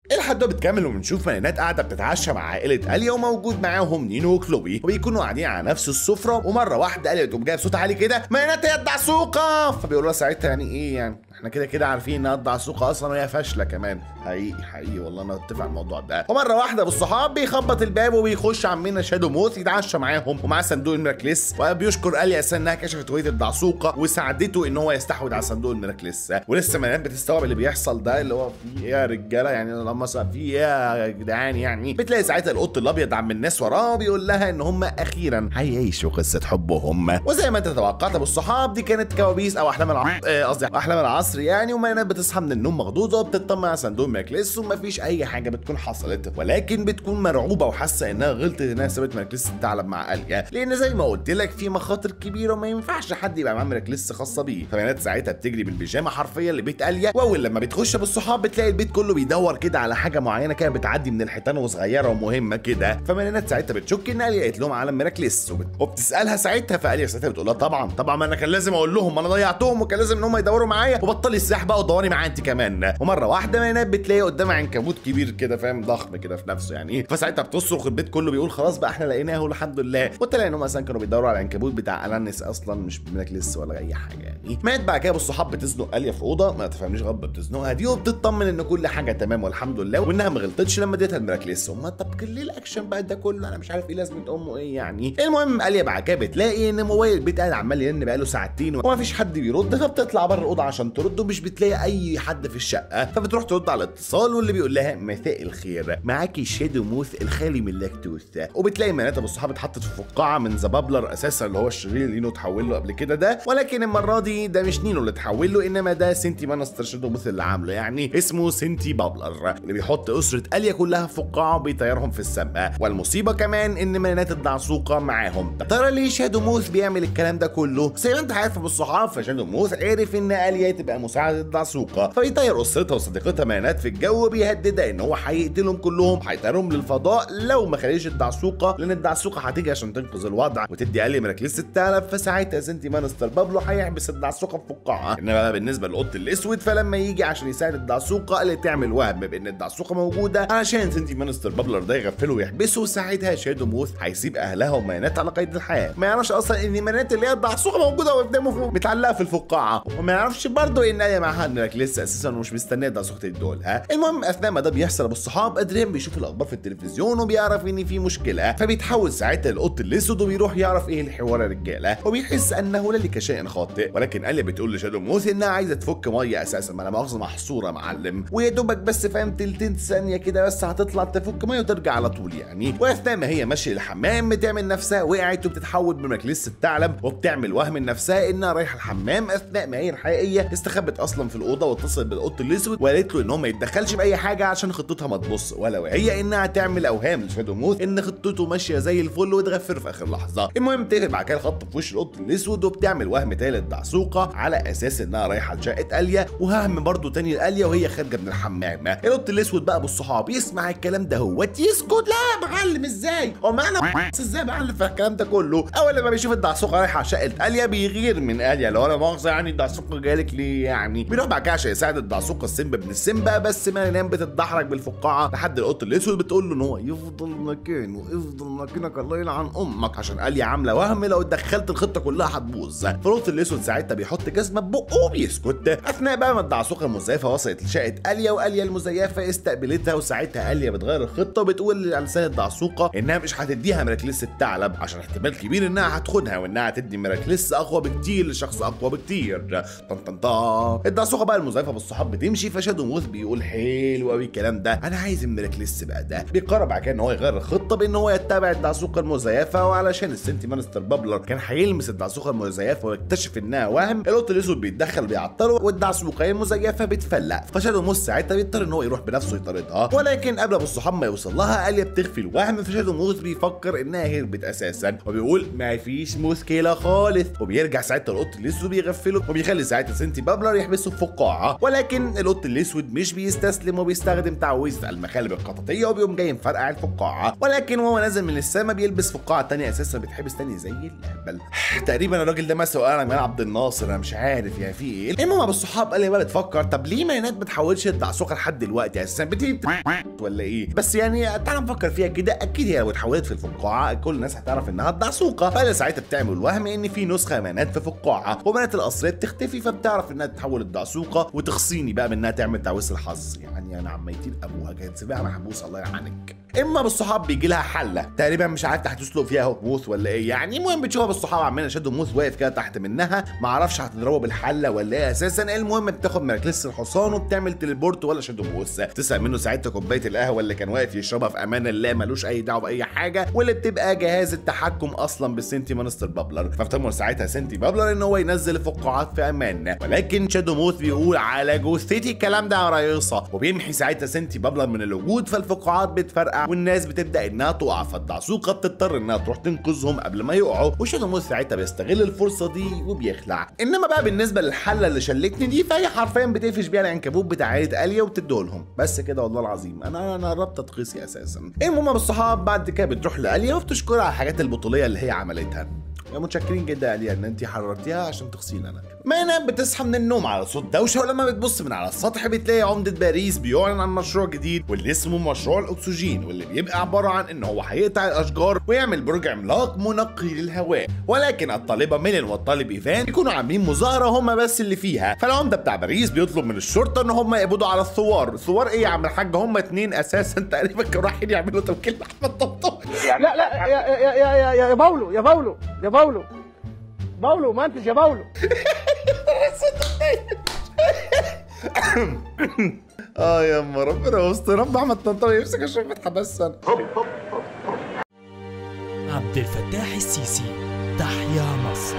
الحد ده بتكمل وبنشوف مانينات قاعده بتتعشى مع عائله اليا وموجود معاهم نينو وكلوي وبيكونوا قاعدين على نفس السفره ومره واحده اليا تقوم جايه بصوت عالي كده مانينات هي الدعسوقه فبيقولوا لها ساعتها يعني ايه يعني احنا كده كده عارفين انها الدعسوقه اصلا وهي فاشله كمان حقيقي حقيقي والله انا اتفق على الموضوع ده ومره واحده بالصحاب بيخبط الباب وبيخش عمنا شادو موث يتعشى معاهم ومعاه صندوق الميراكليس وبيشكر اليا اساسا انها كشفت هويه الدعسوقه وساعدته ان هو يستحوذ على صندوق الميراكليس ولسه مانينات بتستوعب اللي بيحصل ده اللي هو في ايه يا رجاله يعني لما في ايه يا جدعان يعني بتلاقي ساعتها القط الابيض عم الناس وراه بيقول لها ان هم اخيرا هيعيشوا قصه حبهم وزي ما انت توقعت بالصحاب دي كانت كوابيس او احلام العصر قصدي احلام العصر يعني ومانينات بتصحى من النوم مخضوضه وبتطمن على صندوق الميراكليس ومفيش اي حاجه بتكون حصلت ولكن بتكون مرعوبه وحاسه انها غلطت انها سابت ميراكليس تتعلم مع اليا لان زي ما قلت لك في مخاطر كبيره وما ينفعش حد يبقى معاه ميراكليس خاصه بيه فمانينات ساعتها بتجري بالبيجامه حرفيا لبيت اليا واول لما بتخش بالصحاب بتلاقي البيت كله بيدور كده على حاجه معينه كده بتعدي من الحيطان وصغيره ومهمه كده فمانينات ساعتها بتشك ان اليا قالت لهم على ميراكليس وبت... وبتسالها ساعتها فاليا ساعتها بتقول لها طبعا طبعا ما انا كان لازم اقول لهم انا ضيعتهم وكان لازم ان هم يدوروا معايا وبطلي السلاح بقى ودوري معايا انت كمان ومره واحده مانينات بتلاقي قدامها عنكبوت كبير كده فاهم ضخم كده في نفسه يعني فساعتها بتصرخ البيت كله بيقول خلاص بقى احنا لقيناه الحمد لله وطلع انهم اصلا كانوا بيدوروا على العنكبوت بتاع الانس اصلا مش بميراكليس ولا اي حاجه يعني مات بعد كده بالصحاب بتزنق اليا في اوضه ما تفهمنيش غلط بتزنقها دي وبتطمن ان كل حاجه تمام والحمد لله وانها ما غلطتش لما اديتها الميراكليس امال طب ليه الاكشن بقى ده كله انا مش عارف ايه لازمه امه ايه يعني المهم اليا بعد كده بتلاقي ان موبايل البيت قاعد عمال يرن بقاله ساعتين وما فيش حد بيرد فبتطلع بره الاوضه عشان ترد ومش بتلاقي اي حد في الشقه فبتروح ترد على الاتصال واللي بيقول لها مساء الخير معاكي شادو موث الخالي من اللاكتوز وبتلاقي مناتا بالصحاب اتحطت في فقاعه من ذا بابلر اساسا اللي هو الشرير اللي نينو اتحول له قبل كده ده ولكن المره دي ده مش نينو اللي اتحول له انما ده سنتي مانستر شادو موث اللي عامله يعني اسمه سنتي بابلر اللي بيحط اسره اليا كلها في فقاعه وبيطيرهم في السماء والمصيبه كمان ان منات الدعسوقه معاهم ترى ليه شادو موث بيعمل الكلام ده كله زي ما انت عارف بالصحاب فشادو موث عرف ان اليا تبقى مساعده الدعسوقه فبيطير اسرتها وصديقتها منات في الجو بيهددها ان هو هيقتلهم كلهم هيطيرهم للفضاء لو ما خليش الدعسوقه لان الدعسوقه هتيجي عشان تنقذ الوضع وتدي اليا مراكليس الثعلب فساعتها سنتي مانستر بابلو هيحبس الدعسوقه في فقاعه انما بقى بالنسبه للقط الاسود فلما يجي عشان يساعد الدعسوقه اللي تعمل وهم بان الدعسوقه موجوده علشان سنتي مانستر بابلر ده يغفله ويحبسه ساعتها شادو موث هيسيب اهلها ومانات على قيد الحياه ما يعرفش اصلا ان مانات اللي هي الدعسوقه موجوده قدامه متعلقه في الفقاعه وما يعرفش برضه ان اليا معاها مراكليس اساسا ومش مستنيه الدعسوقه تدولها المهم اثناء ما ده بيحصل بالصحاب ادريان بيشوف الاخبار في التلفزيون وبيعرف ان في مشكله فبيتحول ساعتها القط الاسود وبيروح يعرف ايه الحوار يا رجاله وبيحس انه ذلك شيء خاطئ ولكن اليا بتقول لشادو موث انها عايزه تفك ميه اساسا ما انا مؤاخذه محصوره معلم ويا دوبك بس فاهم تلتين ثانيه كده بس هتطلع تفك ميه وترجع على طول يعني واثناء ما هي ماشيه الحمام بتعمل نفسها وقعت وبتتحول بمكلس الثعلب وبتعمل وهم نفسها انها رايحه الحمام اثناء ما هي الحقيقيه استخبت اصلا في الاوضه واتصلت بالقط الاسود وقالت له ان هو ما يتدخلش باي حاجه عشان خطتها ما تبص ولا وهي انها تعمل اوهام لشادو موث ان خطته ماشيه زي الفل وتغفر في اخر لحظه المهم بتقفل بعد كده الخط في وش القط الاسود وبتعمل وهم تالت دعسوقه على اساس انها رايحه لشقه اليا وهم برضه تاني لاليا وهي خارجه من الحمام القط الاسود بقى بالصحاب يسمع الكلام ده هو يسكت لا معلم ازاي هو معانا ازاي معلم في الكلام ده كله اول لما بيشوف الدعسوقه رايحه على شقه اليا بيغير من اليا لو انا مؤاخذه يعني الدعسوقه جالك ليه يعني بيروح بعد كده عشان يساعد الدعسوقه السيمبا ابن السيمبا بس ما ينام بتتدحرج بالفقاعه لحد القط الاسود بتقول له ان هو يفضل مكانه يفضل مكانك الله يلعن امك عشان اليا عامله وهم لو اتدخلت الخطه كلها هتبوظ فالقط الاسود ساعتها بيحط جزمه ببقه وبيسكت اثناء بقى ما الدعسوقه المزيفه وصلت لشقه اليا واليا المزيفه استقبلتها وساعتها اليا بتغير الخطه وبتقول على لسان الدعسوقه انها مش هتديها ميراكليس الثعلب عشان احتمال كبير انها هتاخدها وانها هتدي ميراكليس اقوى بكتير لشخص اقوى بكتير طن طن طن الدعسوقه بقى المزيفه بالصحاب بتمشي فشادو موث بيقول حلو قوي الكلام ده انا عايز الميراكليس بقى ده بيقرر بعد كده ان هو يغير الخطه بان هو يتبع الدعسوقه المزيفه وعلشان السنتي مانستر بابلر كان هيلمس الدعسوقه المزيفه ويكتشف انها وهم القط الاسود بيتدخل بيعطله والدعسوقه المزيفه بتفلق فشادو موث ساعتها بيضطر ان هو يروح بنفسه يطاردها ولكن قبل ابو الصحاب ما يوصل لها اليا بتخفي الوهم فشادو موث بيفكر انها هربت اساسا وبيقول ما فيش مشكله خالص وبيرجع ساعتها القط الاسود بيغفله وبيخلي ساعتها سنتي بابلر يحبسه في فقاعه ولكن القط الاسود مش بيستسلم وبيستخدم تعويذه المخالب القططيه وبيقوم جاي مفرقع الفقاعه ولكن وهو نازل من السما بيلبس فقاعه تانية اساسا بتحبس تاني زي الهبل تقريبا الراجل ده مسؤول انا جمال عبد الناصر انا مش عارف يا في ايه المهم ابو الصحاب قال لي بقى بتفكر طب ليه مايونات ما تحاولش تدعسوقه لحد دلوقتي اساسا بتيجي ولا ايه بس يعني تعال نفكر فيها كده اكيد هي لو اتحولت في الفقاعه كل الناس هتعرف انها تدعسوقه فهي ساعتها بتعمل الوهم ان في نسخه مايونات في فقاعه وبنات الاصليه بتختفي فبتعرف انها تتحول الدعسوقه وتخصيني بقى منها تعمل تعويذ الحظ يعني انا عميتين ابوها كانت سيبها محبوسه الله يلعنك اما بالصحاب بيجي لها حله تقريبا مش عارف تحت تسلق فيها اهو موث ولا ايه يعني المهم بتشوفها بالصحاب عمالين يشدوا موث واقف كده تحت منها ما اعرفش هتضربه بالحله ولا ايه اساسا المهم بتاخد مراكلس الحصان وبتعمل تليبورت ولا شادو موث تسال منه ساعتها كوبايه القهوه اللي كان واقف يشربها في امان الله ملوش اي دعوه باي حاجه واللي بتبقى جهاز التحكم اصلا بالسنتي مانستر بابلر فافتمر ساعتها سنتي بابلر ان هو ينزل الفقاعات في امان ولكن شادو موث بيقول على جثتي الكلام ده يا ريصه وبيمحي ساعتها سنتي بابلر من الوجود فالفقاعات بتفرقع والناس بتبدا انها تقع فالدعسوقه بتضطر انها تروح تنقذهم قبل ما يقعوا وشادو موث ساعتها بيستغل الفرصه دي وبيخلع انما بقى بالنسبه للحله اللي شلتني دي فهي حرفيا بتقفش بيها العنكبوت بتاع عيله اليا وبتديهولهم بس كده والله العظيم انا انا قربت اتقيسي اساسا المهم بالصحاب بعد كده بتروح لاليا وبتشكرها على الحاجات البطوليه اللي هي عملتها يا متشكرين جدا يا اليا ان انت حررتيها عشان تغسيل انا مانا بتصحى من النوم على صوت دوشه ولما بتبص من على السطح بتلاقي عمده باريس بيعلن عن مشروع جديد واللي اسمه مشروع الاكسجين واللي بيبقى عباره عن ان هو هيقطع الاشجار ويعمل برج عملاق منقي للهواء ولكن الطالبه ميلين والطالب ايفان بيكونوا عاملين مظاهره هم بس اللي فيها فالعمده بتاع باريس بيطلب من الشرطه ان هم يقبضوا على الثوار الثوار ايه يا عم الحاج هم اتنين اساسا تقريبا كانوا رايحين يعملوا توكيل لاحمد طبطب لا لا يا يا يا يا يا باولو يا باولو يا باولو باولو منتج يا باولو اه يا اما ربنا يستر رب احمد طنطاوي يمسك الشرطه اتحبس انا عبد الفتاح السيسي تحيا مصر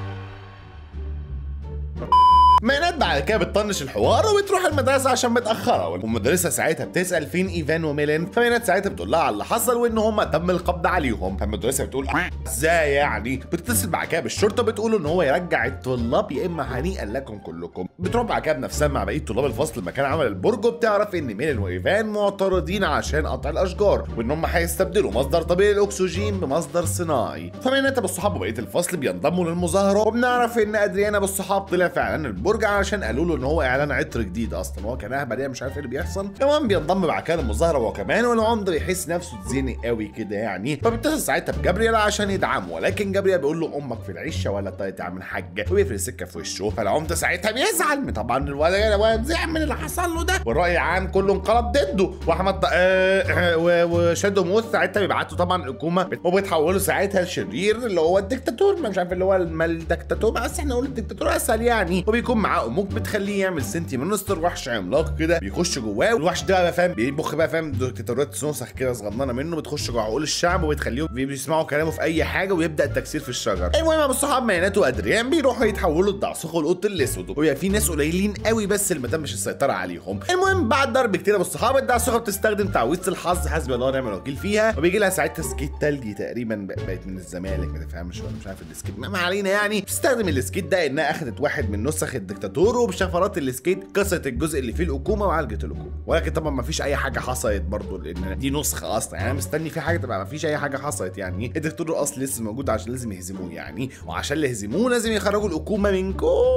مينات بعد كده بتطنش الحوار وبتروح المدرسه عشان متاخره والمدرسه ساعتها بتسال فين ايفان وميلين فمينات ساعتها بتقول لها على اللي حصل وان هم تم القبض عليهم فالمدرسه بتقول ازاي يعني بتتصل بعد كده بالشرطه بتقول ان هو يرجع الطلاب يا اما هنيئا لكم كلكم بتروح بعد كده بنفسها مع بقيه طلاب الفصل مكان عمل البرج وبتعرف ان ميلين وايفان معترضين عشان قطع الاشجار وان هم هيستبدلوا مصدر طبيعي للاكسجين بمصدر صناعي فمينات بالصحاب وبقيه الفصل بينضموا للمظاهره وبنعرف ان ادريانا بالصحاب طلع في اعلان البرج علشان قالوا له ان هو اعلان عطر جديد اصلا هو كان اهبل يعني مش عارف ايه اللي بيحصل المهم بينضم بعد كده للمظاهره هو كمان والعمده بيحس نفسه اتزنق قوي كده يعني فبيتصل ساعتها بجابرييل عشان يدعمه ولكن جابرييل بيقول له امك في العشه ولا طايت يا عم الحاج وبيقفل السكه في وشه فالعمده ساعتها بيزعل طبعا الولد الولد زعل من اللي حصل له ده والراي العام كله انقلب ضده واحمد ط- آه، آه، و- وشادو موث ساعتها بيبعتوا طبعا الحكومه وبتحوله ساعتها لشرير اللي هو الدكتاتور ما مش عارف اللي هو الم- الدكتاتور بس احنا نقول الدكتاتور اسهل يعني وبيكون معاه امك بتخليه يعمل سنتي مونستر وحش عملاق كده بيخش جواه والوحش ده بقى فاهم بيبخ بقى فاهم دكتاتورات نسخ كده صغننه منه بتخش جوه عقول الشعب وبتخليهم بيسمعوا كلامه في اي حاجه ويبدا التكسير في الشجر المهم ابو الصحاب ماينات وادريان بيروحوا يتحولوا للدعسوق والقط الاسود ويبقى في ناس قليلين قوي بس اللي ما تمش السيطره عليهم المهم بعد ضرب كتير ابو الصحاب الدعسوقه بتستخدم تعويذه الحظ حسب الله ونعم الوكيل فيها وبيجي لها ساعتها سكيت تلجي تقريبا بقت من الزمالك ما تفهمش ولا مش عارف السكيت ما ما علينا يعني بتستخدم السكيت ده انها اخذت واحد من نسخ الدكتاتور وبشفرات السكيت كسرت الجزء اللي فيه الحكومه وعالجت الحكومه ولكن طبعا ما فيش اي حاجه حصلت برضه لان دي نسخه اصلا يعني انا مستني في حاجه تبقى ما فيش اي حاجه حصلت يعني الدكتور الاصلي لسه موجود عشان لازم يهزموه يعني وعشان يهزموه لازم يخرجوا الحكومه من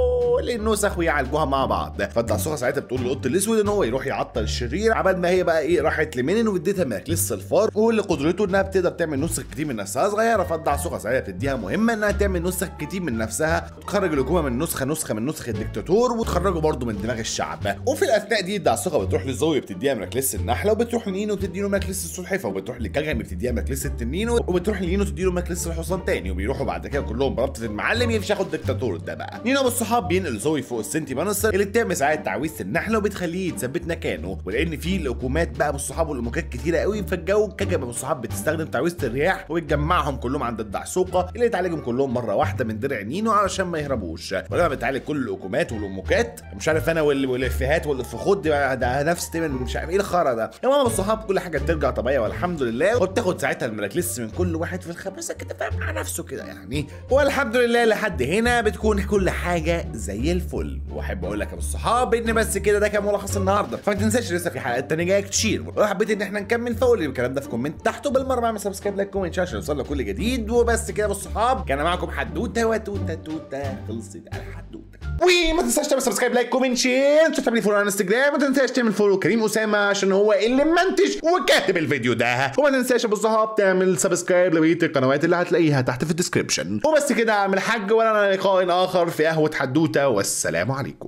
كل النسخ ويعالجوها مع بعض فالدعسوقه ساعتها بتقول للقط الاسود ان هو يروح يعطل الشرير عبال ما هي بقى ايه راحت لمينين واديتها مراكلس الفار واللي قدرته انها بتقدر تعمل نسخ كتير من نفسها صغيره فالدعسوقه ساعتها بتديها مهمه انها تعمل نسخ كتير من نفسها وتخرج الحكومه من نسخه نسخه من نسخ الدكتاتور وتخرجه برضه من دماغ الشعب وفي الاثناء دي الدعسوقه بتروح لزوي بتديها مراكلس النحله وبتروح لنينو تديله مراكلس السلحفاه وبتروح لكاجامي بتديها مراكلس التنين وبتروح لنينو تديله مراكلس الحصان تاني وبيروحوا بعد كده كلهم بربطه المعلم يفشخوا الدكتاتور ده بقى نينو بالصحاب بينقل زوي فوق السنتي مانستر اللي بتعمل ساعات تعويذه النحله وبتخليه يتثبت مكانه ولان في الحكومات بقى بالصحاب والاموكات كتيره قوي فالجو كاجامي بالصحاب بتستخدم تعويذه الرياح وبتجمعهم كلهم عند الدعسوقه اللي تعالجهم كلهم مره واحده من درع نينو علشان ما يهربوش ولما بتعالج كل الحكومات والكمكمات والامكات مش عارف انا وال- والافيهات والافخود دي بقى ده نفس تقريبا مش عارف ايه الخرا ده المهم الصحاب كل حاجه بترجع طبيعيه والحمد لله وبتاخد ساعتها المراكلس من كل واحد في الخباثه كده فاهم مع نفسه كده يعني والحمد لله لحد هنا بتكون كل حاجه زي الفل واحب اقول لك يا ابو الصحاب ان بس كده ده كان ملخص النهارده فما تنساش لسه في حلقات تانية جايه كتير ولو حبيت ان احنا نكمل فقول لي الكلام ده في كومنت تحت وبالمره اعمل سبسكرايب لايك كومنت عشان يوصل لك كل جديد وبس كده يا ابو الصحاب كان معاكم حدوته وتوته توته خلصت الحدوته وما تنساش تعمل سبسكرايب لايك كومنت شير تنساش تعمل فولو على انستجرام ما تنساش تعمل فولو كريم اسامه عشان هو اللي منتج وكاتب الفيديو ده وما تنساش يا ابو الصحاب تعمل سبسكرايب لبقيه القنوات اللي هتلاقيها تحت في الديسكربشن وبس كده اعمل حاج ولا لقاء اخر في قهوه حدوته والسلام عليكم